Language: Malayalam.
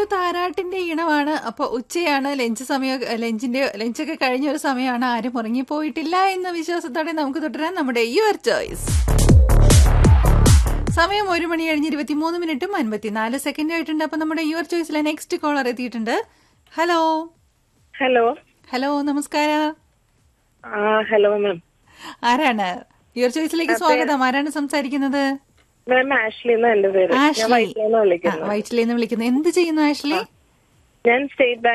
ഒരു താരാട്ടിന്റെ ഈണമാണ് അപ്പൊ ഉച്ചയാണ് ലഞ്ച് സമയം ലഞ്ചിന്റെ ലഞ്ചൊക്കെ കഴിഞ്ഞ ഒരു സമയമാണ് ആരും ഉറങ്ങിപ്പോയിട്ടില്ല എന്ന വിശ്വാസത്തോടെ നമുക്ക് തുടരാം നമ്മുടെ യുവർ ചോയ്സ് സമയം ഒരു മണി കഴിഞ്ഞ് ഇരുപത്തിമൂന്ന് മിനിറ്റും അൻപത്തിനാല് സെക്കൻഡ് ആയിട്ടുണ്ട് അപ്പൊ നമ്മുടെ യുവർ ചോയ്സിലെ നെക്സ്റ്റ് കോളർ എത്തിയിട്ടുണ്ട് ഹലോ ഹലോ ഹലോ നമസ്കാരം ആ ഹലോ മാം ആരാണ് യുവർ ചോയ്സിലേക്ക് സ്വാഗതം ആരാണ് സംസാരിക്കുന്നത് മാം ആഷ്ലി എന്നാ എന്റെ പേര് ഞാൻ ആഷ്ലി വൈറ്റിലാണ് ആ, വിളിക്കുന്നത് വൈറ്റിലേന്ന് വിളിക്കുന്നത് എന്ത് ചെയ്യുന്നു ആഷ്ലി ഞാൻ സ്റ്റേറ്റ് ബാങ്ക്